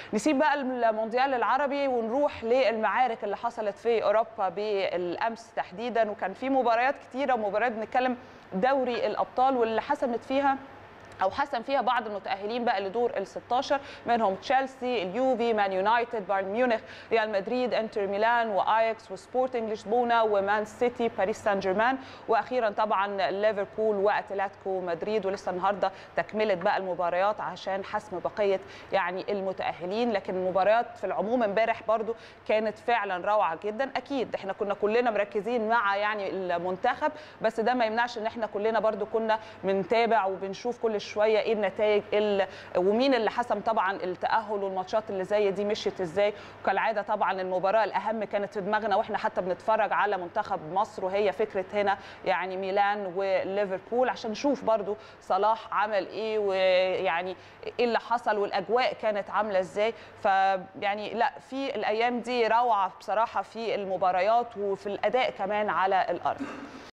نسيب بقى المونديال العربي ونروح للمعارك اللي حصلت في اوروبا بالامس تحديدا وكان في مباريات كتيره ومباريات بنتكلم دوري الابطال واللي حسمت فيها او حسم فيها بعض المتاهلين بقى لدور ال 16 منهم تشيلسي اليوفي مان يونايتد بايرن ميونخ ريال مدريد انتر ميلان واياكس وسبورتنج لشبونه ومان سيتي باريس سان جيرمان واخيرا طبعا ليفربول واتلتيكو مدريد ولسه النهارده تكمله بقى المباريات عشان حسم بقيه يعني المتاهلين لكن المباريات في العموم امبارح برضو كانت فعلا روعه جدا اكيد احنا كنا كلنا مركزين مع يعني المنتخب بس ده ما يمنعش ان احنا كلنا برضو كنا بنتابع وبنشوف كل شويه ايه النتائج ال... ومين اللي حسم طبعا التاهل والماتشات اللي زي دي مشيت ازاي وكالعاده طبعا المباراه الاهم كانت في دماغنا واحنا حتى بنتفرج على منتخب مصر وهي فكره هنا يعني ميلان وليفربول عشان نشوف برضو صلاح عمل ايه ويعني ايه اللي حصل والاجواء كانت عامله ازاي فيعني لا في الايام دي روعه بصراحه في المباريات وفي الاداء كمان على الارض